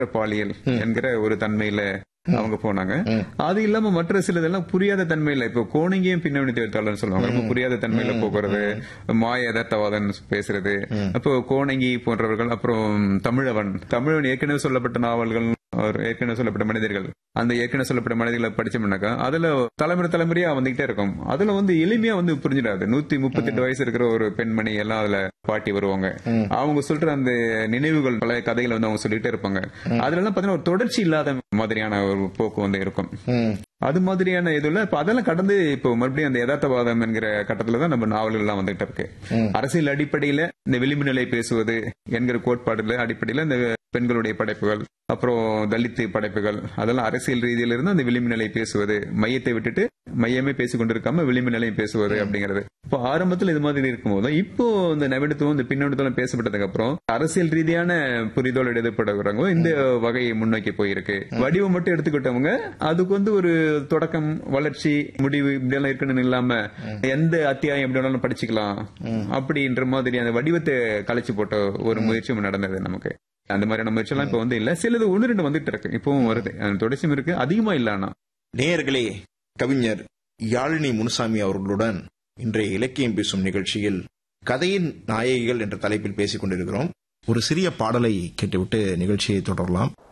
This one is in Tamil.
பாலியல் என்கிற ஒரு தன்மையில அவங்க போனாங்க ம். அது இல்லாம மற்ற சிலதெல்லாம் புரியாத தன்மையில இப்போ கோணங்கியும் பின்னணி எழுத்தாளர்னு சொல்லுவாங்க ரொம்ப புரியாத தன்மையில போகிறது மாய யதார்த்தவாதம் பேசுறது அப்போ கோணங்கி போன்றவர்கள் அப்புறம் தமிழவன் தமிழன் ஏற்கனவே சொல்லப்பட்ட நாவல்கள் அவர் ஏற்கனவே சொல்லப்பட்ட மனிதர்கள் அந்த ஏற்கனவே சொல்லப்பட்ட மனிதர்களை படிச்சோம்னாக்கா அதுல தலைமுறை தலைமுறையா வந்துகிட்டே இருக்கும் அதுல வந்து எளிமையா வந்து புரிஞ்சிடாது நூத்தி முப்பத்தெட்டு வயசு இருக்கிற ஒரு பெண்மணி எல்லாம் அதுல பாட்டி வருவாங்க அவங்க சொல்ற அந்த நினைவுகள் பழைய கதைகளை வந்து அவங்க சொல்லிட்டே இருப்பாங்க அதுல எல்லாம் பாத்தீங்கன்னா ஒரு தொடர்ச்சி இல்லாத மாதிரியான ஒரு போக்கு வந்து இருக்கும் ம். அது மாதிரியான இதுல இப்ப அதெல்லாம் கடந்து இப்போ மறுபடியும் அந்த யதார்த்தவாதம் என்கிற கட்டத்துல தான் நம்ம நாவல்கள் எல்லாம் வந்துகிட்டு இருக்கு அரசியல் அடிப்படையில இந்த விளிம்பு நிலை பேசுவது என்கிற கோட்பாடுல அடிப்படையில இந்த பெண்களுடைய படைப்புகள் அப்புறம் தலித்து படைப்புகள் அதெல்லாம் அரசியல் ரீதியில இருந்து அந்த விளிம்பு நிலை பேசுவது மையத்தை விட்டுட்டு மையமே பேசிக் கொண்டிருக்காம விளிம்பு நிலை பேசுவது அப்படிங்கிறது இப்போ ஆரம்பத்துல இது மாதிரி இருக்கும்போது இப்போ இந்த நவீனத்துவம் இந்த பின்னோட்டத்துவம் பேசப்பட்டதுக்கு அப்புறம் அரசியல் ரீதியான புரிதல் எழுதப்படுறவங்க இந்த வகையை முன்னோக்கி போயிருக்கு வடிவம் மட்டும் எடுத்துக்கிட்டவங்க அதுக்கு வந்து ஒரு தொடக்கம் வளர்ச்சி முடிவு இப்படி எல்லாம் இருக்குன்னு இல்லாம எந்த அத்தியாயம் எப்படி வேணாலும் படிச்சுக்கலாம் அப்படின்ற மாதிரி அந்த வடிவத்தை கலைச்சு போட்ட ஒரு முயற்சியும் நடந்தது நமக்கு அந்த மாதிரியான முயற்சி எல்லாம் இப்ப வந்து இல்ல சிலது ஒன்று ரெண்டு வந்துட்டு இருக்கு இப்பவும் வருது அந்த தொடர்ச்சியும் இருக்கு அதிகமா இல்ல ஆனா நேயர்களே கவிஞர் யாழினி முனுசாமி அவர்களுடன் இன்றைய இலக்கியம் பேசும் நிகழ்ச்சியில் கதையின் நாயகிகள் என்ற தலைப்பில் பேசிக் கொண்டிருக்கிறோம் ஒரு சிறிய பாடலை கேட்டுவிட்டு நிகழ்ச்சியை தொடரலாம்